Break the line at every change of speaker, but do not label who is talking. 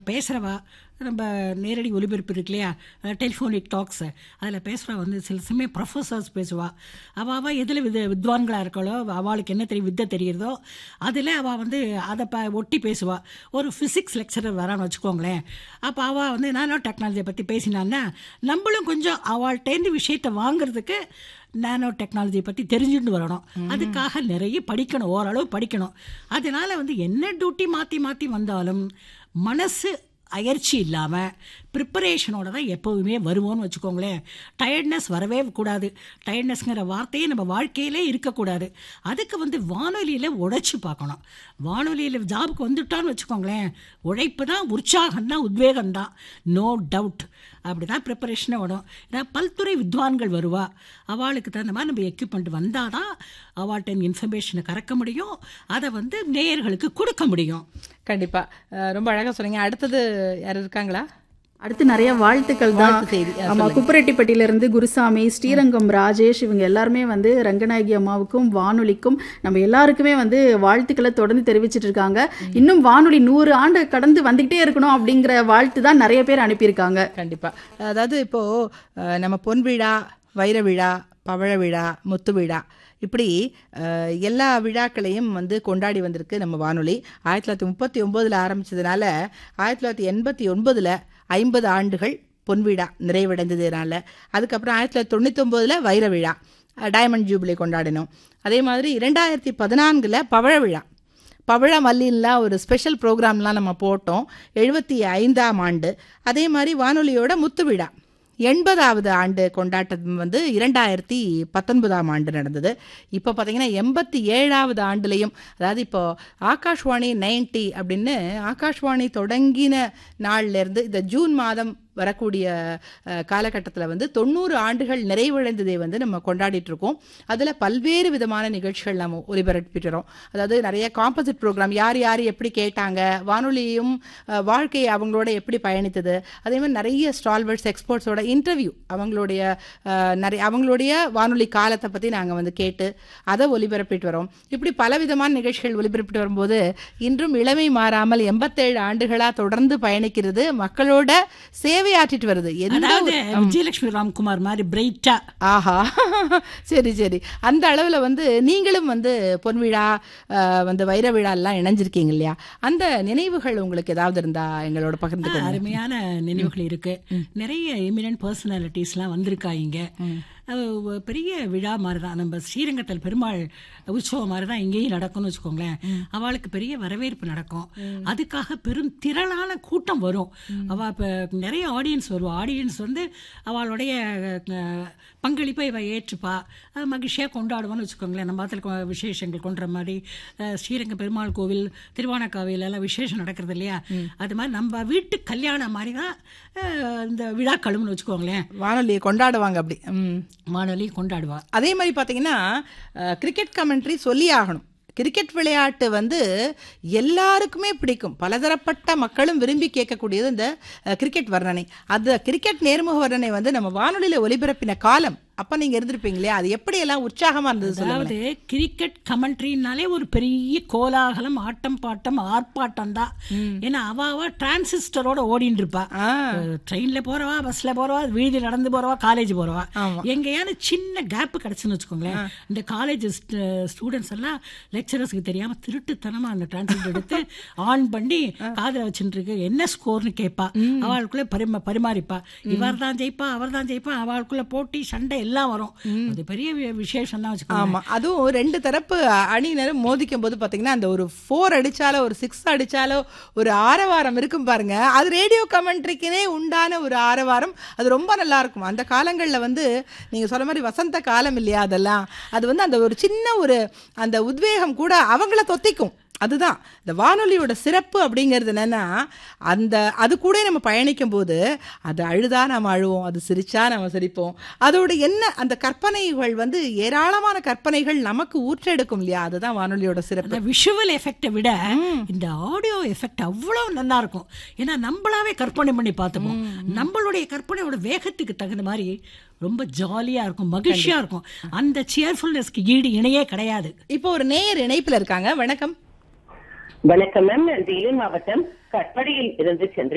பேசுகிறவா நம்ம நேரடி ஒலிபரப்பு இருக்கு இல்லையா டெலிஃபோனிக் டாக்ஸ் அதில் பேசுகிறவா வந்து சில சமயம் ப்ரொஃபஸர்ஸ் பேசுவா அவள் அவள் எதில் வித வித்வான்களாக இருக்காளோ அவளுக்கு என்ன தெரியும் வித்தை தெரியுறதோ அதில் அவள் வந்து அதை ப ஒட்டி பேசுவா ஒரு ஃபிசிக்ஸ் லெக்சரர் வரான்னு வச்சுக்கோங்களேன் அப்போ அவள் வந்து நானோ டெக்னாலஜியை பற்றி பேசினான்னா நம்மளும் கொஞ்சம் அவள்கிட்டேருந்து விஷயத்தை வாங்குறதுக்கு நானோ டெக்னாலஜியை பற்றி தெரிஞ்சுட்டு வரணும் அதுக்காக நிறைய படிக்கணும் ஓரளவு படிக்கணும் அதனால வந்து என்ன டியூட்டி மாற்றி மாற்றி வந்தாலும் மனசு அயற்சி இல்லாமல் ப்ரிப்பரேஷனோட தான் எப்போவுமே வருவோம்னு வச்சுக்கோங்களேன் டயர்ட்னஸ் வரவே கூடாது டயர்ட்னஸ்ங்கிற வார்த்தையே நம்ம வாழ்க்கையிலே இருக்கக்கூடாது அதுக்கு வந்து வானொலியில் உழைச்சி பார்க்கணும் வானொலியில் ஜாபுக்கு வந்துட்டான்னு வச்சுக்கோங்களேன் உழைப்பு தான் உற்சாகம் தான் உத்வேகம் தான் நோ டவுட் அப்படி தான் ப்ரிப்பரேஷனே வரும் ஏன்னா பல்துறை வித்வான்கள் வருவா அவளுக்கு தகுந்த மாதிரி நம்ம எக்யூப்மெண்ட் வந்தால் தான் அவள்கிட்ட இன்ஃபர்மேஷனை கறக்க முடியும் அதை வந்து நேயர்களுக்கு கொடுக்க முடியும்
கண்டிப்பா அஹ் ரொம்ப அழகா சொன்னீங்க அடுத்தது யார் இருக்காங்களா
அடுத்து நிறைய வாழ்த்துக்கள் தான்
வாழ்த்து செய்தி. ஆ,
ஆமா குப்பரெட்டிப்பட்டியில இருந்து குருசாமி ஸ்ரீரங்கம் ராஜேஷ் இவங்க எல்லாருமே வந்து ரங்கநாயகி அம்மாவுக்கும் வானொலிக்கும் நம்ம எல்லாருக்குமே வந்து வாழ்த்துக்களை தொடர்ந்து தெரிவிச்சிட்டு இருக்காங்க இன்னும் வானொலி நூறு ஆண்டு கடந்து வந்துகிட்டே இருக்கணும் அப்படிங்கிற வாழ்த்து தான் நிறைய பேர் அனுப்பியிருக்காங்க
கண்டிப்பா அதாவது இப்போ அஹ், நம்ம பொன் விழா வைர விழா பவழ விழா முத்து விழா இப்படி அஹ், எல்லா விழாக்களையும் வந்து கொண்டாடி வந்திருக்கு நம்ம வானொலி ஆயிரத்தி தொள்ளாயிரத்தி முப்பத்தி ஒம்போதில் ஆரம்பிச்சதுனால ஆயிரத்தி தொள்ளாயிரத்தி எண்பத்தி ஒன்பதில் ஐம்பது ஆண்டுகள் பொன் விழா நிறைவடைந்ததுனால அதுக்கப்புறம் ஆயிரத்தி தொள்ளாயிரத்தி தொண்ணூத்தொம்போதில் வைர விழா டைமண்ட் ஜூபிலி கொண்டாடினோம் அதே மாதிரி இரண்டாயிரத்தி பதினான்கில் பவழ விழா பவழ மல்லின்லாம் ஒரு ஸ்பெஷல் ப்ரோக்ராம்லாம் நம்ம போட்டோம் எழுபத்தி ஐந்தாம் ஆண்டு அதே மாதிரி வானொலியோட முத்து விழா எண்பதாவது ஆண்டு கொண்டாட்டம் வந்து இரண்டாயிரத்தி பத்தொன்பதாம் ஆண்டு நடந்தது இப்போ பார்த்தீங்கன்னா எண்பத்தி ஏழாவது ஆண்டுலையும் அதாவது இப்போ ஆகாஷ்வாணி நைன்டி அப்படின்னு ஆகாஷ்வாணி தொடங்கின நாள்லேருந்து இந்த ஜூன் மாதம் வரக்கூடிய காலகட்டத்தில் வந்து தொண்ணூறு ஆண்டுகள் நிறைவடைந்ததை வந்து நம்ம கொண்டாடிட்டு இருக்கோம் அதில் பல்வேறு விதமான நிகழ்ச்சிகள் நம்ம ஒலிபரப்பிட்டுறோம் அதாவது நிறைய காம்போசிட் ப்ரோக்ராம் யார் யார் எப்படி கேட்டாங்க வானொலியும் அஹ், வாழ்க்கை அவங்களோட எப்படி பயணித்தது அதே மாதிரி நிறைய ஸ்டால்வர்ட்ஸ் எக்ஸ்போர்ட்ஸோட இன்டர்வியூ அவங்களுடைய அஹ், நிறைய அவங்களுடைய வானொலி காலத்தை பற்றி நாங்கள் வந்து கேட்டு அதை ஒலிபரப்பிட்டு வரோம் இப்படி பலவிதமான நிகழ்ச்சிகள் ஒலிபரப்பிட்டு வரும்போது இன்றும் இளமை மாறாமல் எண்பத்தேழு ஆண்டுகளாக தொடர்ந்து பயணிக்கிறது மக்களோட சேவையாற்றிட்டு வருது எந்த
அதாவது விஜயலட்சுமி ராம்குமார் மாதிரி பிரைட்டா
ஆஹா சரி சரி அந்த அளவில் வந்து நீங்களும் வந்து பொன் விழா அஹ், வந்து வைர விழா எல்லாம் இணைஞ்சிருக்கீங்க இல்லையா அந்த நினைவுகள் உங்களுக்கு ஏதாவது இருந்தா எங்களோட பகிர்ந்துக்கோங்க
அருமையான நினைவுகள் இருக்கு நிறைய எமினன்ட் பர்சனாலிட்டிஸ்லாம் வந்திருக்காங்க அது ஒரு பெரிய விழா மாதிரி தான் நம்ம ஸ்ரீரங்கத்தில் பெருமாள் உற்சவம் மாதிரி தான் இங்கேயும் நடக்கும்னு வச்சுக்கோங்களேன் அவளுக்கு பெரிய வரவேற்பு நடக்கும் அதுக்காக பெரும் திரளான கூட்டம் வரும் அவள் இப்போ நிறைய ஆடியன்ஸ் வருவா ஆடியன்ஸ் வந்து அவளுடைய அஹ், பங்களிப்பை இவ ஏற்றுப்பா அது மகிழ்ச்சியாக கொண்டாடுவோம்னு வச்சுக்கோங்களேன் நம்ம இடத்துல விசேஷங்கள் கொண்டுற மாதிரி அஹ், ஸ்ரீரங்க பெருமாள் கோவில் திருவானக்காவில் எல்லாம் விசேஷம் நடக்கிறது இல்லையா அது மாதிரி நம்ம வீட்டு கல்யாணம் மாதிரி தான் அஹ், இந்த விழாக்களும்னு வச்சுக்கோங்களேன்
வானொலியை கொண்டாடுவாங்க அப்படி ம்
வானொலி கொண்டாடுவா
அதே மாதிரி பார்த்தீங்கன்னா கிரிக்கெட் கமெண்ட்ரி சொல்லி ஆகணும் கிரிக்கெட் விளையாட்டு வந்து எல்லாருக்குமே பிடிக்கும் பலதரப்பட்ட மக்களும் விரும்பி கேட்கக்கூடியது இந்த அஹ், கிரிக்கெட் வர்ணனை அந்த கிரிக்கெட் நேர்முக வர்ணனை வந்து நம்ம வானொலியில் ஒலிபரப்பின காலம் அப்போ நீங்கள் இருந்திருப்பீங்க இல்லையா அது எப்படியெல்லாம் உற்சாகமாக இருந்தது சொல்லுங்க
அதாவது கிரிக்கெட் கமெண்ட்ரினாலே ஒரு பெரிய கோலாகலம் ஆட்டம் பாட்டம் ஆர்ப்பாட்டம் தான் ஏன்னா அவ அவ டிரான்சிஸ்டரோட ஓடிட்டு இருப்பா
ஆ
ட்ரெயின்ல போறவா பஸ்ல போறவா வீதி நடந்து போறவா காலேஜ் போறவா எங்கேயாவது சின்ன கேப் கிடைச்சுன்னு வச்சுக்கோங்களேன் இந்த காலேஜ் ஸ்டூடெண்ட்ஸ் எல்லாம் லெக்சரர்ஸ்க்கு தெரியாம திருட்டுத்தனமா அந்த டிரான்சிஸ்டர் எடுத்து ஆன் பண்ணி காதுல வச்சுட்டு இருக்கு என்ன ஸ்கோர்னு கேட்பா அவளுக்குள்ள பரிம பரிமாறிப்பா இவர் தான் ஜெயிப்பா அவர் தான் ஜெயிப்பா அவளுக்குள்ள போட்டி சண்டை எல்லாம் வரும் அது பெரிய வி- விசேஷம் தான் வச்சுக்கோங்க
ஆமா அதுவும் ரெண்டு தரப்பு அணியினரும் மோதிக்கும் போது பாத்தீங்கன்னா அந்த ஒரு ஃபோர் அடிச்சாலோ ஒரு சிக்ஸ் அடிச்சாலோ ஒரு ஆரவாரம் இருக்கும் பாருங்க அது ரேடியோ கமெண்ட்ரிக்குனே உண்டான ஒரு ஆரவாரம் அது ரொம்ப நல்லா இருக்கும் அந்த காலங்கள்ல வந்து நீங்க சொல்ற மாதிரி வசந்த காலம் இல்லையா அதெல்லாம் அது வந்து அந்த ஒரு சின்ன ஒரு அந்த உத்வேகம் கூட அவங்கள தொத்திக்கும் அதுதான் இந்த வானொலியோட சிறப்பு அப்படிங்கிறது என்னன்னா அந்த அது கூட நம்ம பயணிக்கும் போது அது அழுதா நம்ம அழுவோம் அது சிரிச்சா நம்ம சிரிப்போம் அதோட என்ன அந்த கற்பனைகள் வந்து ஏராளமான கற்பனைகள் நமக்கு ஊற்றெடுக்கும் இல்லையா அதுதான் வானொலியோட சிறப்பு
அந்த விஷுவல் எஃபெக்டை விட இந்த ஆடியோ எஃபெக்ட் அவ்வளவு நல்லா இருக்கும் ஏன்னா நம்மளாவே கற்பனை பண்ணி பார்த்துப்போம் நம்மளுடைய கற்பனையோட வேகத்துக்கு தகுந்த மாதிரி ரொம்ப ஜாலியா இருக்கும் மகிழ்ச்சியா இருக்கும் அந்த சியர்ஃபுல்னஸ்க்கு ஈடு இணையே கிடையாது
இப்போ ஒரு நேயர் இணைப்புல இருக்காங்க வணக்கம்
வணக்கம் மேம் நான் வேலூர் மாவட்டம் கட்படியில் இருந்து சென்று